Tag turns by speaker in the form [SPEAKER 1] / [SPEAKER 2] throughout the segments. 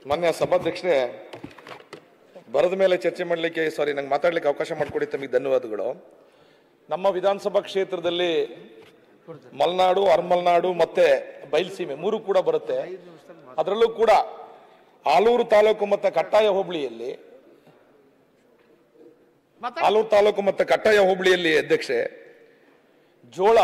[SPEAKER 1] ಮಾನ್ಯ ಸಭಾಧ್ಯಕ್ಷರೇ ಬರದ ಮೇಲೆ ಚರ್ಚೆ ಮಾಡಲಿಕ್ಕೆ ಸಾರಿ ನಂಗೆ ಮಾತಾಡ್ಲಿಕ್ಕೆ ಅವಕಾಶ ಮಾಡಿಕೊಡಿ ತಮಗೆ ಧನ್ಯವಾದಗಳು ನಮ್ಮ ವಿಧಾನಸಭಾ ಕ್ಷೇತ್ರದಲ್ಲಿ ಮಲೆನಾಡು ಅರ್ಮಲ್ನಾಡು ಮತ್ತೆ ಬಯಲುಸೀಮೆ ಮೂರು ಕೂಡ ಬರುತ್ತೆ ಅದರಲ್ಲೂ ಕೂಡ ಆಲೂರು ತಾಲೂಕು ಮತ್ತು ಕಟ್ಟಾಯ ಹೋಬಳಿಯಲ್ಲಿ ಆಲೂರು ತಾಲೂಕು ಮತ್ತು ಕಟ್ಟಾಯ ಹೋಬಳಿಯಲ್ಲಿ ಅಧ್ಯಕ್ಷೆ ಜೋಳ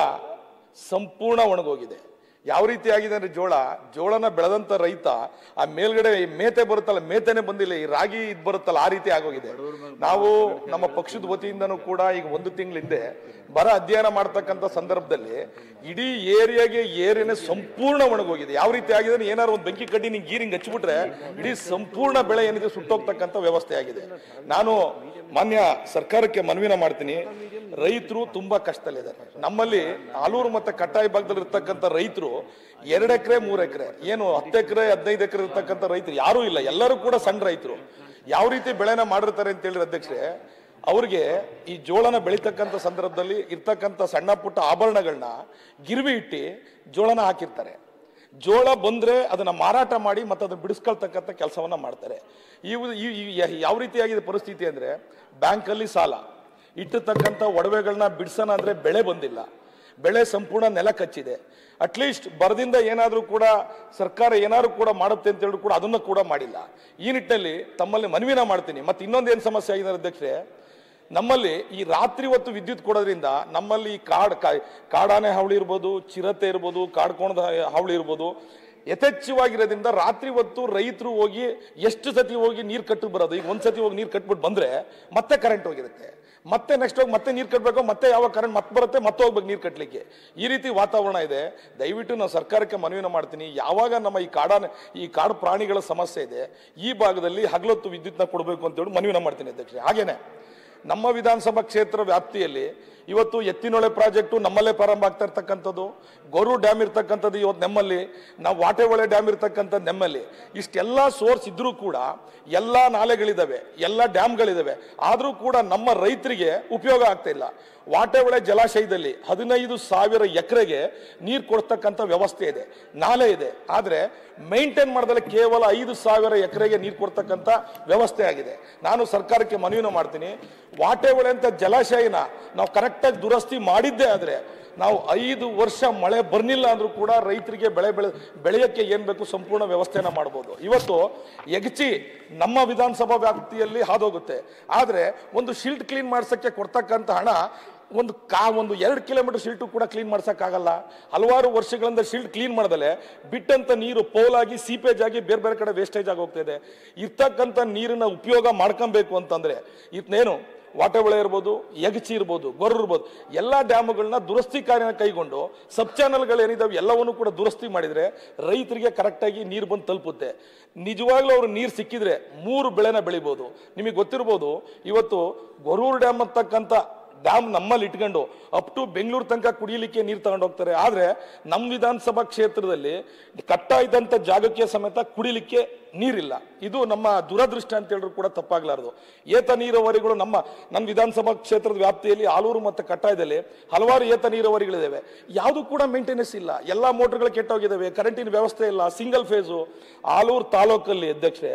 [SPEAKER 1] ಸಂಪೂರ್ಣ ಒಣಗೋಗಿದೆ ಯಾವ ರೀತಿ ಆಗಿದೆ ಅಂದ್ರೆ ಜೋಳ ಜೋಳನ ಬೆಳೆದಂತ ರೈತ ಆ ಮೇಲ್ಗಡೆ ಈ ಮೇತೆ ಬರುತ್ತಲ್ಲ ಮೇತೆನೆ ಬಂದಿಲ್ಲ ಈ ರಾಗಿ ಇದ್ ಬರುತ್ತಲ್ಲ ಆ ರೀತಿ ಆಗೋಗಿದೆ ನಾವು ನಮ್ಮ ಪಕ್ಷದ ವತಿಯಿಂದನೂ ಕೂಡ ಈಗ ಒಂದು ತಿಂಗಳ ಹಿಂದೆ ಬರ ಅಧ್ಯಯನ ಮಾಡ್ತಕ್ಕಂಥ ಸಂದರ್ಭದಲ್ಲಿ ಇಡೀ ಏರಿಯಾಗೆ ಏರಿಯಾನೆ ಸಂಪೂರ್ಣ ಒಣಗೋಗಿದೆ ಯಾವ ರೀತಿ ಆಗಿದೆ ಅಂದ್ರೆ ಏನಾದ್ರು ಒಂದು ಬೆಂಕಿ ಕಡ್ಡಿ ನಿಂಗೆ ಗೀರಿಂಗ್ ಹಚ್ಚಿಬಿಟ್ರೆ ಇಡೀ ಸಂಪೂರ್ಣ ಬೆಳೆ ಏನಿದೆ ಸುಟ್ಟೋಗ್ತಕ್ಕಂಥ ವ್ಯವಸ್ಥೆ ಆಗಿದೆ ನಾನು ಮಾನ್ಯ ಸರ್ಕಾರಕ್ಕೆ ಮನವಿನ ಮಾಡ್ತೀನಿ ರೈತರು ತುಂಬಾ ಕಷ್ಟದಲ್ಲಿದ್ದಾರೆ ನಮ್ಮಲ್ಲಿ ಆಲೂರು ಮತ್ತೆ ಕಟ್ಟಾಯಿ ಭಾಗದಲ್ಲಿ ಇರ್ತಕ್ಕಂಥ ರೈತರು ಎರಡು ಎಕರೆ ಮೂರು ಎಕರೆ ಏನು ಹತ್ತು ಎಕರೆ ಹದಿನೈದು ಎಕರೆ ಇರ್ತಕ್ಕಂಥ ರೈತರು ಯಾರೂ ಇಲ್ಲ ಎಲ್ಲರೂ ಕೂಡ ಸಣ್ಣ ರೈತರು ಯಾವ ರೀತಿ ಬೆಳೆನ ಮಾಡಿರ್ತಾರೆ ಅಂತ ಹೇಳಿದ್ರೆ ಅಧ್ಯಕ್ಷರೇ ಅವ್ರಿಗೆ ಈ ಜೋಳನ ಬೆಳೀತಕ್ಕಂಥ ಸಂದರ್ಭದಲ್ಲಿ ಇರ್ತಕ್ಕಂಥ ಸಣ್ಣ ಪುಟ್ಟ ಆಭರಣಗಳನ್ನ ಗಿರ್ವಿ ಇಟ್ಟು ಜೋಳನ ಹಾಕಿರ್ತಾರೆ ಜೋಳ ಬಂದ್ರೆ ಅದನ್ನ ಮಾರಾಟ ಮಾಡಿ ಮತ್ತೆ ಅದನ್ನ ಬಿಡಿಸ್ಕೊಳ್ತಕ್ಕಂಥ ಕೆಲಸವನ್ನ ಮಾಡ್ತಾರೆ ಇವು ಈ- ಈ- ಈ- ಯಾವ ರೀತಿಯಾಗಿದೆ ಪರಿಸ್ಥಿತಿ ಅಂದ್ರೆ ಬ್ಯಾಂಕಲ್ಲಿ ಸಾಲ ಇಟ್ಟಿರ್ತಕ್ಕಂಥ ಒಡವೆಗಳನ್ನ ಬಿಡಿಸೋಣ ಅಂದ್ರೆ ಬೆಳೆ ಬಂದಿಲ್ಲ ಬೆಳೆ ಸಂಪೂರ್ಣ ನೆಲ ಕಚ್ಚಿದೆ ಅಟ್ಲೀಸ್ಟ್ ಬರದಿಂದ ಏನಾದರೂ ಕೂಡ ಸರ್ಕಾರ ಏನಾದರೂ ಕೂಡ ಮಾಡುತ್ತೆ ಅಂತ ಹೇಳಿದ್ರು ಕೂಡ ಅದನ್ನು ಕೂಡ ಮಾಡಿಲ್ಲ ಈ ನಿಟ್ಟಿನಲ್ಲಿ ತಮ್ಮಲ್ಲಿ ಮನವಿನ ಮಾಡ್ತೀನಿ ಮತ್ತೆ ಇನ್ನೊಂದು ಏನು ಸಮಸ್ಯೆ ಆಗಿದೆ ಅಧ್ಯಕ್ಷರೇ ನಮ್ಮಲ್ಲಿ ಈ ರಾತ್ರಿ ಹೊತ್ತು ವಿದ್ಯುತ್ ಕೊಡೋದ್ರಿಂದ ನಮ್ಮಲ್ಲಿ ಈ ಕಾಡ್ ಕಾ- ಕಾಡಾನೆ ಹಾವಳಿ ಇರ್ಬೋದು ಚಿರತೆ ಇರ್ಬೋದು ಕಾಡ್ಕೋಣದ ಹಾವಳಿ ಇರ್ಬೋದು ಯಥೇಚ್ಛವಾಗಿರೋದ್ರಿಂದ ರಾತ್ರಿ ಹೊತ್ತು ರೈತರು ಹೋಗಿ ಎಷ್ಟು ಸತಿ ಹೋಗಿ ನೀರು ಕಟ್ಟು ಬರೋದು ಈಗ ಒಂದ್ ಸತಿ ಹೋಗಿ ನೀರು ಕಟ್ಬಿಟ್ಟು ಬಂದ್ರೆ ಮತ್ತೆ ಕರೆಂಟ್ ಹೋಗಿರುತ್ತೆ ಮತ್ತೆ ನೆಕ್ಸ್ಟ್ ಹೋಗಿ ಮತ್ತೆ ನೀರು ಕಟ್ಟಬೇಕು ಮತ್ತೆ ಯಾವ ಕರೆಂಟ್ ಮತ್ತೆ ಬರುತ್ತೆ ಮತ್ತೆ ಹೋಗ್ಬೇಕು ನೀರು ಕಟ್ಟಲಿಕ್ಕೆ ಈ ರೀತಿ ವಾತಾವರಣ ಇದೆ ದಯವಿಟ್ಟು ನಾನು ಸರ್ಕಾರಕ್ಕೆ ಮನವಿನ ಮಾಡ್ತೀನಿ ಯಾವಾಗ ನಮ್ಮ ಈ ಕಾಡಾನೆ ಈ ಕಾಡು ಪ್ರಾಣಿಗಳ ಸಮಸ್ಯೆ ಇದೆ ಈ ಭಾಗದಲ್ಲಿ ಹಗಲೊತ್ತು ವಿದ್ಯುತ್ನ ಕೊಡಬೇಕು ಅಂತ ಹೇಳಿ ಮನವಿನ ಮಾಡ್ತೀನಿ ಅಧ್ಯಕ್ಷರೇ ಹಾಗೇನೆ ನಮ್ಮ ವಿಧಾನಸಭಾ ಕ್ಷೇತ್ರ ವ್ಯಾಪ್ತಿಯಲ್ಲಿ ಇವತ್ತು ಎತ್ತಿನೊಳೆ ಪ್ರಾಜೆಕ್ಟು ನಮ್ಮಲ್ಲೇ ಪ್ರಾರಂಭ ಆಗ್ತಾ ಇರ್ತಕ್ಕಂಥದ್ದು ಗೊರು ಡ್ಯಾಮ್ ಇರ್ತಕ್ಕಂಥದ್ದು ಇವತ್ತು ನಮ್ಮಲ್ಲಿ ನಾವು ವಾಟೆಹೊಳೆ ಡ್ಯಾಮ್ ಇರ್ತಕ್ಕಂಥದ್ದು ನಮ್ಮಲ್ಲಿ ಇಷ್ಟೆಲ್ಲ ಸೋರ್ಸ್ ಇದ್ರೂ ಕೂಡ ಎಲ್ಲ ನಾಲೆಗಳಿದಾವೆ ಎಲ್ಲ ಡ್ಯಾಮ್ಗಳಿದಾವೆ ಆದರೂ ಕೂಡ ನಮ್ಮ ರೈತರಿಗೆ ಉಪಯೋಗ ಆಗ್ತಾ ಇಲ್ಲ ವಾಟೆಹೊಳೆ ಜಲಾಶಯದಲ್ಲಿ ಹದಿನೈದು ಸಾವಿರ ಎಕರೆಗೆ ನೀರು ಕೊಡ್ತಕ್ಕಂಥ ವ್ಯವಸ್ಥೆ ಇದೆ ನಾಲೆ ಇದೆ ಆದರೆ ಮೇಂಟೈನ್ ಮಾಡಿದ್ರೆ ಕೇವಲ ಐದು ಸಾವಿರ ಎಕರೆಗೆ ನೀರು ಕೊಡ್ತಕ್ಕಂಥ ವ್ಯವಸ್ಥೆ ಆಗಿದೆ ನಾನು ಸರ್ಕಾರಕ್ಕೆ ಮನವಿನ ಮಾಡ್ತೀನಿ ವಾಟೆಹೊಳೆ ಅಂತ ಜಲಾಶಯನ ನಾವು ಕರೆಕ್ಟಾಗಿ ದುರಸ್ತಿ ಮಾಡಿದ್ದೇ ಆದರೆ ನಾವು ಐದು ವರ್ಷ ಮಳೆ ಬರ್ನಿಲ್ಲ ಅಂದ್ರೂ ಕೂಡ ರೈತರಿಗೆ ಬೆಳೆ ಬೆಳೆ ಬೆಳೆಯಕ್ಕೆ ಏನ್ ಬೇಕು ಸಂಪೂರ್ಣ ವ್ಯವಸ್ಥೆನ ಮಾಡ್ಬೋದು ಇವತ್ತು ಎಗಚಿ ನಮ್ಮ ವಿಧಾನಸಭಾ ವ್ಯಾಪ್ತಿಯಲ್ಲಿ ಹಾದೋಗುತ್ತೆ ಆದ್ರೆ ಒಂದು ಶಿಲ್ಟ್ ಕ್ಲೀನ್ ಮಾಡ್ಸಕ್ಕೆ ಕೊಡ್ತಕ್ಕಂಥ ಹಣ ಒಂದು ಕಾ ಒಂದು ಎರಡು ಕಿಲೋಮೀಟರ್ ಶಿಲ್ಟು ಕೂಡ ಕ್ಲೀನ್ ಮಾಡ್ಸಕ್ಕಾಗಲ್ಲ ಹಲವಾರು ವರ್ಷಗಳಿಂದ ಶಿಲ್ಟ್ ಕ್ಲೀನ್ ಮಾಡದಲೆ ಬಿಟ್ಟಂತ ನೀರು ಪೋಲಾಗಿ ಸೀಪೇಜ್ ಆಗಿ ಬೇರೆ ಬೇರೆ ಕಡೆ ವೇಸ್ಟೇಜ್ ಆಗಿ ಹೋಗ್ತಾ ಇದೆ ಇರ್ತಕ್ಕಂಥ ನೀರನ್ನ ಉಪಯೋಗ ಮಾಡ್ಕೊಬೇಕು ಅಂತಂದ್ರೆ ಇದನ್ನೇನು ವಾಟೆಬಳೆ ಇರ್ಬೋದು ಯಗಚಿ ಇರ್ಬೋದು ಗೊರ್ರು ಇರ್ಬೋದು ಎಲ್ಲ ಡ್ಯಾಮುಗಳನ್ನ ದುರಸ್ತಿ ಕಾರ್ಯನ ಕೈಗೊಂಡು ಸಬ್ ಚಾನಲ್ಗಳು ಏನಿದಾವೆ ಎಲ್ಲವನ್ನು ಕೂಡ ದುರಸ್ತಿ ಮಾಡಿದ್ರೆ ರೈತರಿಗೆ ಕರೆಕ್ಟಾಗಿ ನೀರು ಬಂದು ತಲುಪುತ್ತೆ ನಿಜವಾಗ್ಲೂ ಅವ್ರು ನೀರು ಸಿಕ್ಕಿದ್ರೆ ಮೂರು ಬೆಳೆನ ಬೆಳಿಬೋದು ನಿಮಗೆ ಗೊತ್ತಿರ್ಬೋದು ಇವತ್ತು ಗೊರೂರು ಡ್ಯಾಮ್ ಅಂತಕ್ಕಂಥ ಡ್ಯಾಮ್ ನಮ್ಮಲ್ಲಿ ಇಟ್ಕೊಂಡು ಅಪ್ ಟು ಬೆಂಗಳೂರು ತನಕ ಕುಡಿಯಲಿಕ್ಕೆ ನೀರು ತಗೊಂಡು ಹೋಗ್ತಾರೆ ಆದ್ರೆ ನಮ್ಮ ವಿಧಾನಸಭಾ ಕ್ಷೇತ್ರದಲ್ಲಿ ಕಟ್ಟ ಇದ್ದಂಥ ಜಾಗಕ್ಕೆ ಸಮೇತ ಕುಡಿಲಿಕ್ಕೆ ನೀರಿಲ್ಲ ಇದು ನಮ್ಮ ದುರದೃಷ್ಟ ಅಂತ ಹೇಳಿದ್ರು ಕೂಡ ತಪ್ಪಾಗ್ಲಾರ್ದು ಏತ ನೀರಾವರಿಗಳು ನಮ್ಮ ನಮ್ಮ ವಿಧಾನಸಭಾ ಕ್ಷೇತ್ರದ ವ್ಯಾಪ್ತಿಯಲ್ಲಿ ಆಲೂರು ಮತ್ತು ಕಟ್ಟಾಯದಲ್ಲಿ ಹಲವಾರು ಏತ ನೀರಾವರಿಗಳಿದ್ದಾವೆ ಯಾವುದು ಕೂಡ ಮೇಂಟೆನೆನ್ಸ್ ಇಲ್ಲ ಎಲ್ಲ ಮೋಟರ್ಗಳು ಕೆಟ್ಟೋಗಿದ್ದಾವೆ ಕರೆಂಟಿನ ವ್ಯವಸ್ಥೆ ಇಲ್ಲ ಸಿಂಗಲ್ ಫೇಸು ಆಲೂರು ತಾಲೂಕಲ್ಲಿ ಅಧ್ಯಕ್ಷೆ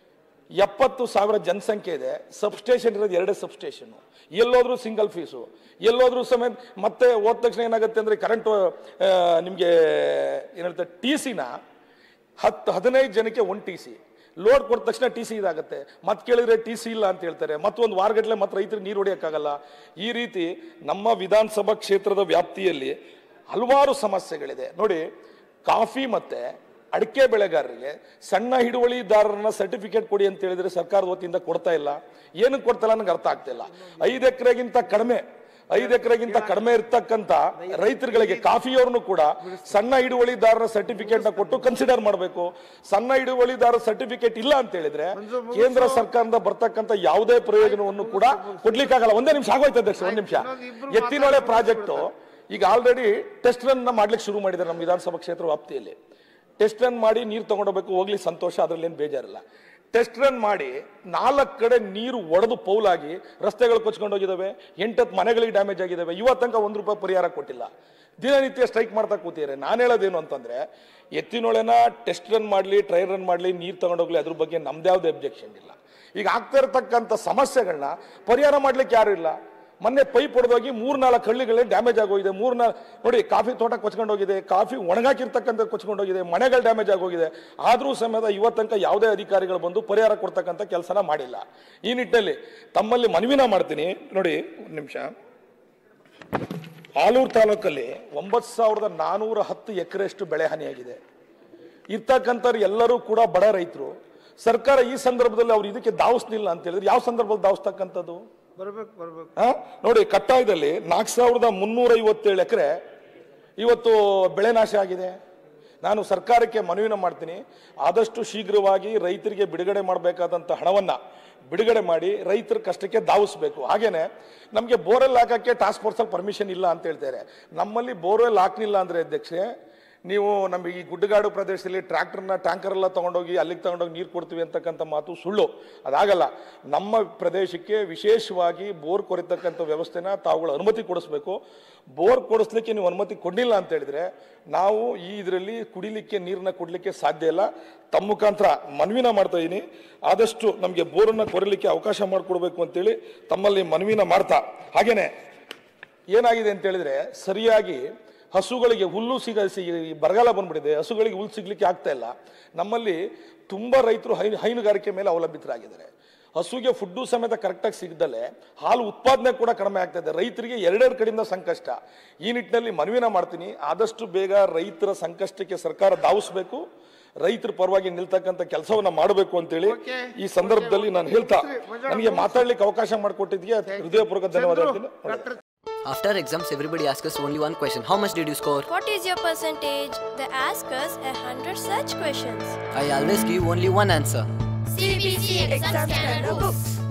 [SPEAKER 1] ಎಪ್ಪತ್ತು ಸಾವಿರ ಜನಸಂಖ್ಯೆ ಇದೆ ಸಬ್ಸ್ಟೇಷನ್ ಇರೋದು ಎರಡೇ ಸಬ್ಸ್ಟೇಷನ್ ಎಲ್ಲೋದ್ರೂ ಸಿಂಗಲ್ ಫೀಸು ಎಲ್ಲೋದ್ರೂ ಸಮೇತ ಮತ್ತೆ ಹೋದ ತಕ್ಷಣ ಏನಾಗುತ್ತೆ ಅಂದ್ರೆ ಕರೆಂಟ್ ನಿಮಗೆ ಏನಂತಾರೆ ಟಿ ಸಿನ ಹತ್ತು ಹದಿನೈದು ಜನಕ್ಕೆ ಒಂದು ಟಿ ಸಿ ಲೋಡ್ ಕೊಟ್ಟ ತಕ್ಷಣ ಟಿ ಸಿ ಇದಾಗುತ್ತೆ ಮತ್ತೆ ಕೇಳಿದ್ರೆ ಟಿ ಸಿ ಇಲ್ಲ ಅಂತ ಹೇಳ್ತಾರೆ ಮತ್ತೊಂದು ವಾರಗಟ್ಟಲೆ ಮತ್ತೆ ರೈತರು ನೀರು ಹೊಡೆಯೋಕ್ಕಾಗಲ್ಲ ಈ ರೀತಿ ನಮ್ಮ ವಿಧಾನಸಭಾ ಕ್ಷೇತ್ರದ ವ್ಯಾಪ್ತಿಯಲ್ಲಿ ಹಲವಾರು ಸಮಸ್ಯೆಗಳಿದೆ ನೋಡಿ ಕಾಫಿ ಮತ್ತೆ ಅಡಿಕೆ ಬೆಳೆಗಾರರಿಗೆ ಸಣ್ಣ ಹಿಡುವಳಿದಾರರನ್ನ ಸರ್ಟಿಫಿಕೇಟ್ ಕೊಡಿ ಅಂತ ಹೇಳಿದ್ರೆ ಸರ್ಕಾರದ ವತಿಯಿಂದ ಕೊಡ್ತಾ ಇಲ್ಲ ಏನಕ್ಕೆ ಕೊಡ್ತಾ ಇಲ್ಲ ನನಗೆ ಅರ್ಥ ಆಗ್ತಾ ಇಲ್ಲ ಐದು ಎಕರೆಗಿಂತ ಕಡಿಮೆ ಐದು ಎಕರೆಗಿಂತ ಕಡಿಮೆ ಇರ್ತಕ್ಕಂಥ ರೈತರುಗಳಿಗೆ ಕಾಫಿಯವ್ರನ್ನು ಕೂಡ ಸಣ್ಣ ಹಿಡುವಳಿದಾರರ ಸರ್ಟಿಫಿಕೇಟ್ ನ ಕೊಟ್ಟು ಕನ್ಸಿಡರ್ ಮಾಡಬೇಕು ಸಣ್ಣ ಹಿಡುವಳಿದಾರರ ಸರ್ಟಿಫಿಕೇಟ್ ಇಲ್ಲ ಅಂತ ಹೇಳಿದ್ರೆ ಕೇಂದ್ರ ಸರ್ಕಾರದಿಂದ ಬರ್ತಕ್ಕಂಥ ಯಾವುದೇ ಪ್ರಯೋಜನವನ್ನು ಕೂಡ ಕೊಡ್ಲಿಕ್ಕಾಗಲ್ಲ ಒಂದೇ ನಿಮಿಷ ಆಗೋಯ್ತು ಅಧ್ಯಕ್ಷ ಒಂದ್ ನಿಮಿಷ ಎತ್ತಿನೊಳೆ ಪ್ರಾಜೆಕ್ಟ್ ಈಗ ಆಲ್ರೆಡಿ ಟೆಸ್ಟ್ ರನ್ ಮಾಡ್ಲಿಕ್ಕೆ ಶುರು ಮಾಡಿದ್ದಾರೆ ನಮ್ಮ ವಿಧಾನಸಭಾ ಕ್ಷೇತ್ರ ವ್ಯಾಪ್ತಿಯಲ್ಲಿ ಟೆಸ್ಟ್ ರನ್ ಮಾಡಿ ನೀರು ತಗೊಂಡೋಗ್ಬೇಕು ಹೋಗ್ಲಿ ಸಂತೋಷ ಅದ್ರಲ್ಲಿ ಏನು ಬೇಜಾರಿಲ್ಲ ಟೆಸ್ಟ್ ರನ್ ಮಾಡಿ ನಾಲ್ಕು ಕಡೆ ನೀರು ಒಡೆದು ಪೌಲಾಗಿ ರಸ್ತೆಗಳು ಕೊಚ್ಕೊಂಡು ಹೋಗಿದ್ದಾವೆ ಎಂಟತ್ತು ಮನೆಗಳಿಗೆ ಡ್ಯಾಮೇಜ್ ಆಗಿದ್ದಾವೆ ಇವತ್ತು ತನಕ ಒಂದು ರೂಪಾಯಿ ಪರಿಹಾರ ಕೊಟ್ಟಿಲ್ಲ ದಿನನಿತ್ಯ ಸ್ಟ್ರೈಕ್ ಮಾಡ್ತಾ ಕೂತಿದ್ದಾರೆ ನಾನು ಹೇಳೋದೇನು ಅಂತಂದ್ರೆ ಎತ್ತಿನೊಳೆನ ಟೆಸ್ಟ್ ರನ್ ಮಾಡಲಿ ಟ್ರೈ ರನ್ ಮಾಡಲಿ ನೀರು ತಗೊಂಡೋಗ್ಲಿ ಅದ್ರ ಬಗ್ಗೆ ನಮ್ದು ಯಾವುದೇ ಅಬ್ಜೆಕ್ಷನ್ ಇಲ್ಲ ಈಗ ಆಗ್ತಾ ಇರತಕ್ಕಂಥ ಸಮಸ್ಯೆಗಳನ್ನ ಪರಿಹಾರ ಮಾಡ್ಲಿಕ್ಕೆ ಯಾರು ಇಲ್ಲ ಮೊನ್ನೆ ಪೈಪ್ ಹೊಡೆದೋಗಿ ಮೂರ್ನಾಲ್ಕು ಹಳ್ಳಿಗಳೇ ಡ್ಯಾಮೇಜ್ ಆಗೋಗಿದೆ ಮೂರ್ನಾಲ್ಕು ನೋಡಿ ಕಾಫಿ ತೋಟ ಕೊಚ್ಕೊಂಡು ಹೋಗಿದೆ ಕಾಫಿ ಒಣಗಾಕಿರ್ತಕ್ಕಂಥ ಕೊಚ್ಕೊಂಡು ಹೋಗಿದೆ ಮನೆಗಳು ಡ್ಯಾಮೇಜ್ ಆಗೋಗಿದೆ ಆದರೂ ಸಮೇತ ಇವತ್ತು ತನಕ ಯಾವುದೇ ಅಧಿಕಾರಿಗಳು ಬಂದು ಪರಿಹಾರ ಕೊಡ್ತಕ್ಕಂಥ ಕೆಲಸನ ಮಾಡಿಲ್ಲ ಈ ನಿಟ್ಟಿನಲ್ಲಿ ತಮ್ಮಲ್ಲಿ ಮನವಿನ ಮಾಡ್ತೀನಿ ನೋಡಿ ಒಂದು ನಿಮಿಷ ಆಲೂರು ತಾಲೂಕಲ್ಲಿ ಒಂಬತ್ತು ಸಾವಿರದ ನಾನೂರ ಹತ್ತು ಎಕರೆಷ್ಟು ಬೆಳೆ ಹಾನಿಯಾಗಿದೆ ಇರ್ತಕ್ಕಂಥವ್ರು ಎಲ್ಲರೂ ಕೂಡ ಬಡ ರೈತರು ಸರ್ಕಾರ ಈ ಸಂದರ್ಭದಲ್ಲಿ ಅವ್ರು ಇದಕ್ಕೆ ದಾವಿಸ್ಲಿಲ್ಲ ಅಂತ ಹೇಳಿದ್ರೆ ಯಾವ ಸಂದರ್ಭದಲ್ಲಿ ದಾವಿಸ್ತಕ್ಕಂಥದ್ದು
[SPEAKER 2] ಬರ್ಬೇಕು ಬರ್ಬೇಕು
[SPEAKER 1] ಆ? ನೋಡಿ ಕಟ್ಟಾಯದಲ್ಲಿ ನಾಲ್ಕು ಸಾವಿರದ ಮುನ್ನೂರ ಐವತ್ತೇಳು ಎಕರೆ ಇವತ್ತು ಬೆಳೆ ನಾಶ ಆಗಿದೆ ನಾನು ಸರ್ಕಾರಕ್ಕೆ ಮನವಿನ ಮಾಡ್ತೀನಿ ಆದಷ್ಟು ಶೀಘ್ರವಾಗಿ ರೈತರಿಗೆ ಬಿಡುಗಡೆ ಮಾಡಬೇಕಾದಂಥ ಹಣವನ್ನ ಬಿಡುಗಡೆ ಮಾಡಿ ರೈತರ ಕಷ್ಟಕ್ಕೆ ಧಾವಿಸ್ಬೇಕು ಹಾಗೇನೆ ನಮಗೆ ಬೋರ್ವೆಲ್ ಹಾಕಕ್ಕೆ ಟಾಸ್ಕ್ ಫೋರ್ಸಲ್ಲಿ ಪರ್ಮಿಷನ್ ಇಲ್ಲ ಅಂತ ಹೇಳ್ತಾರೆ ನಮ್ಮಲ್ಲಿ ಬೋರ್ವೆಲ್ ಹಾಕ್ಲಿಲ್ಲ ಅಂದ್ರೆ ಅಧ್ಯಕ್ಷೆ ನೀವು ನಮಗೆ ಈ ಗುಡ್ಡಗಾಡು ಪ್ರದೇಶದಲ್ಲಿ ಟ್ರ್ಯಾಕ್ಟರ್ನ ಟ್ಯಾಂಕರ್ ಎಲ್ಲ ತಗೊಂಡೋಗಿ ಅಲ್ಲಿಗೆ ತಗೊಂಡೋಗಿ ನೀರು ಕೊಡ್ತೀವಿ ಅಂತಕ್ಕಂಥ ಮಾತು ಸುಳ್ಳು ಅದಾಗಲ್ಲ ನಮ್ಮ ಪ್ರದೇಶಕ್ಕೆ ವಿಶೇಷವಾಗಿ ಬೋರ್ ಕೊರಿತಕ್ಕಂಥ ವ್ಯವಸ್ಥೆನ ತಾವುಗಳು ಅನುಮತಿ ಕೊಡಿಸ್ಬೇಕು ಬೋರ್ ಕೊಡಿಸ್ಲಿಕ್ಕೆ ನೀವು ಅನುಮತಿ ಕೊಡಲಿಲ್ಲ ಅಂತ ಹೇಳಿದ್ರೆ ನಾವು ಈ ಇದರಲ್ಲಿ ಕುಡಿಲಿಕ್ಕೆ ನೀರನ್ನ ಕೊಡಲಿಕ್ಕೆ ಸಾಧ್ಯ ಇಲ್ಲ ತಮ್ಮ ಮುಖಾಂತರ ಮನವಿನ ಮಾಡ್ತಾ ಇದ್ದೀನಿ ಆದಷ್ಟು ನಮಗೆ ಬೋರನ್ನ ಕೊರಲಿಕ್ಕೆ ಅವಕಾಶ ಮಾಡಿಕೊಡ್ಬೇಕು ಅಂತೇಳಿ ತಮ್ಮಲ್ಲಿ ಮನವಿನ ಮಾಡ್ತಾ ಹಾಗೇನೆ ಏನಾಗಿದೆ ಅಂತ ಹೇಳಿದ್ರೆ ಸರಿಯಾಗಿ ಹಸುಗಳಿಗೆ ಹುಲ್ಲು ಸಿಗ ಸಿ- ಈ ಬರಗಾಲ ಬಂದ್ಬಿಟ್ಟಿದೆ ಹಸುಗಳಿಗೆ ಹುಲ್ಲು ಸಿಗ್ಲಿಕ್ಕೆ ಆಗ್ತಾ ಇಲ್ಲ ನಮ್ಮಲ್ಲಿ ತುಂಬಾ ರೈತರು ಹೈ ಹೈನುಗಾರಿಕೆ ಮೇಲೆ ಅವಲಂಬಿತರಾಗಿದ್ದಾರೆ ಹಸುಗೆ ಫುಡ್ಡು ಸಮೇತ ಕರೆಕ್ಟಾಗಿ ಸಿಗದಲ್ಲೇ ಹಾಲು ಉತ್ಪಾದನೆ ಕೂಡ ಕಡಿಮೆ ಆಗ್ತಾ ಇದೆ ರೈತರಿಗೆ ಎರಡೆರಡು ಕಡೆಯಿಂದ ಸಂಕಷ್ಟ ಈ ನಿಟ್ಟಿನಲ್ಲಿ ಮನವಿನ ಮಾಡ್ತೀನಿ ಆದಷ್ಟು ಬೇಗ ರೈತರ ಸಂಕಷ್ಟಕ್ಕೆ ಸರ್ಕಾರ ಧಾವಿಸ್ಬೇಕು ರೈತರ ಪರವಾಗಿ ನಿಲ್ತಕ್ಕಂಥ ಕೆಲಸವನ್ನ ಮಾಡಬೇಕು ಅಂತೇಳಿ
[SPEAKER 2] Okay.
[SPEAKER 1] ಈ ಸಂದರ್ಭದಲ್ಲಿ ನಾನು ಹೇಳ್ತಾ ನನಗೆ ಮಾತಾಡ್ಲಿಕ್ಕೆ ಅವಕಾಶ ಮಾಡಿಕೊಟ್ಟಿದ್ಗೆ ಹೃದಯಪೂರ್ವಕ ಧನ್ಯವಾದ ಹೇಳ್ತೀನಿ
[SPEAKER 2] doctor
[SPEAKER 3] After exams, everybody asks us only one question How much did you score?
[SPEAKER 4] What is your percentage? They ask us a hundred such questions.
[SPEAKER 3] I always give only one answer.
[SPEAKER 4] CBC exam scanner books.